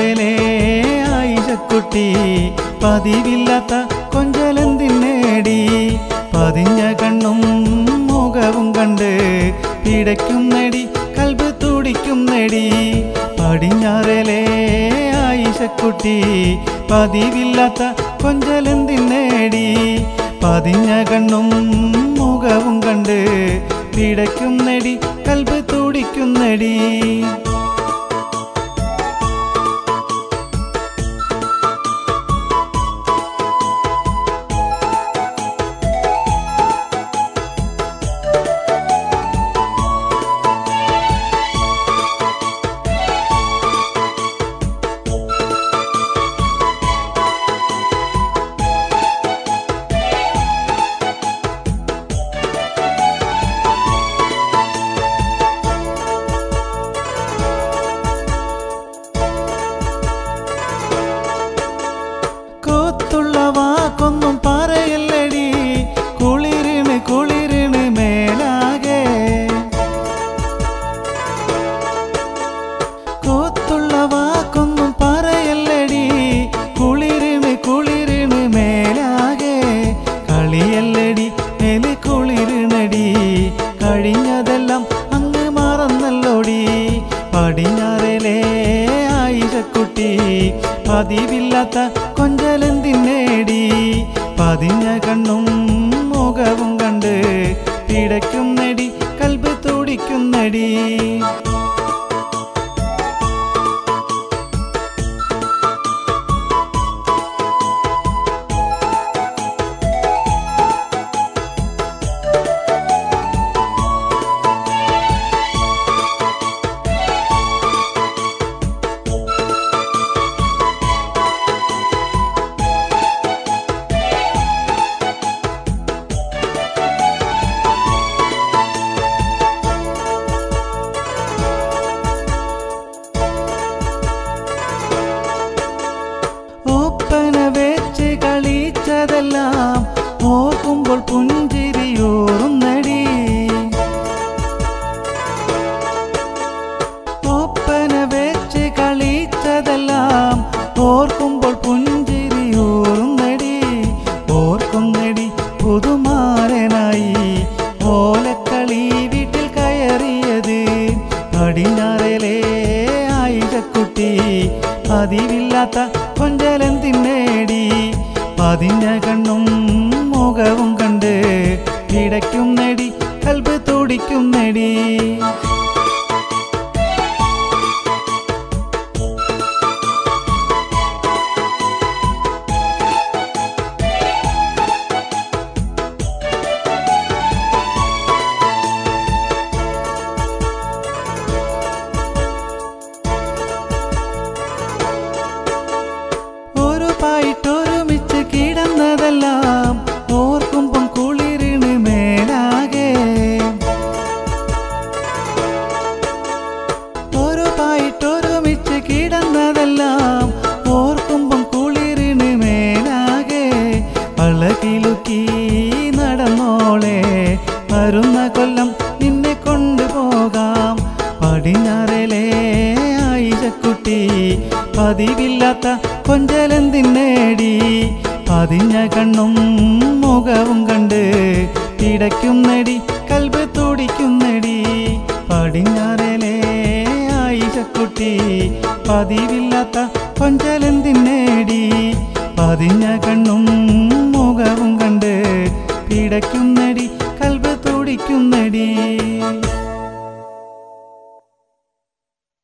പടിഞ്ഞാറിലെ ആയിഷക്കുട്ടി പതിവില്ലാത്ത കൊഞ്ചലെന്തിനേടി പതിഞ്ഞ കണ്ണും മുഖവും കണ്ട് പിടയ്ക്കും നെടി കൽബ് തുടിക്കും നെടി പടിഞ്ഞാറിലെ ആയിഷക്കുട്ടി പതിവില്ലാത്ത കൊഞ്ചലെന്തിനേടി പതിഞ്ഞ കണ്ണും മുഖവും കണ്ട് പിടയ്ക്കും നെടി കൽബ് തുടിക്കും നെടി കോത്തുള്ള വാക്കൊന്നും പറയല്ലടി കുളിരിണ് കുളിരിണ് മേലാകെ കോത്തുള്ള വാക്കൊന്നും പറയല്ലടി കുളിരിണ് കുളിരിണ് മേലാകെ കളിയല്ലടി മേല് കുളിരിണടി കഴിഞ്ഞതെല്ലാം അങ്ങ് മറന്നല്ലോടി പടിഞ്ഞാറിലെ ആയിരക്കുട്ടി പതിവില്ലാത്ത കൊഞ്ചലെന്തിനേടി പതിഞ്ഞ കണ്ണും മുഖവും കണ്ട് പിടയ്ക്കും നെടി കൽബ് തുടിക്കും നെടി ഒപ്പന വെച്ച് കളിച്ചതെല്ലാം ഓർക്കുമ്പോൾ പുഞ്ചിരിയോറുന്നടി ഒപ്പന വെച്ച് കളിച്ചതെല്ലാം ഓർക്കുമ്പോൾ പുഞ്ചിരിയോറുന്നടി ഓർക്കുന്നടി പുതുമാരനായി ഓലക്കളി വീട്ടിൽ കയറിയത് പടിഞ്ഞാറയിലെ ആയിരക്കുട്ടി പതിവില്ലാത്ത കൊഞ്ചലെന്തിനേടി പതിഞ്ഞ കണ്ണും മുഖവും കണ്ട് പിടയ്ക്കും നെടി കൽബ് തുടിക്കും നെടി ഒരു പായിട്ടൊരുമിച്ച് കിടന്നതെല്ലാം ഓർക്കുമ്പം കുളിരിണ് മേലാകെ ഒരു പായിട്ടൊരുമിച്ച് കിടന്നതെല്ലാം ഓർക്കുമ്പം കുളിരിണ് മേലാകെ അളകിലുക്കി നടന്നോളെ വരുന്ന കൊല്ലം നിന്നെ കൊണ്ടുപോകാം പടിഞ്ഞാറിലെ ആയിരക്കുട്ടി പതിവില്ലാത്ത കൊഞ്ചലെന്തിനേടി പതിഞ്ഞ കണ്ണും മുഖവും കണ്ട് പിടയ്ക്കും നെടി കൽബ് തുടിക്കും നെടി പടിഞ്ഞാറിലെ ആയിരക്കുട്ടി പതിവില്ലാത്ത കൊഞ്ചലെന്തിനേടി പതിഞ്ഞ കണ്ണും മുഖവും കണ്ട് പിടയ്ക്കും നെടി കൽബ് തുടിക്കും നെടി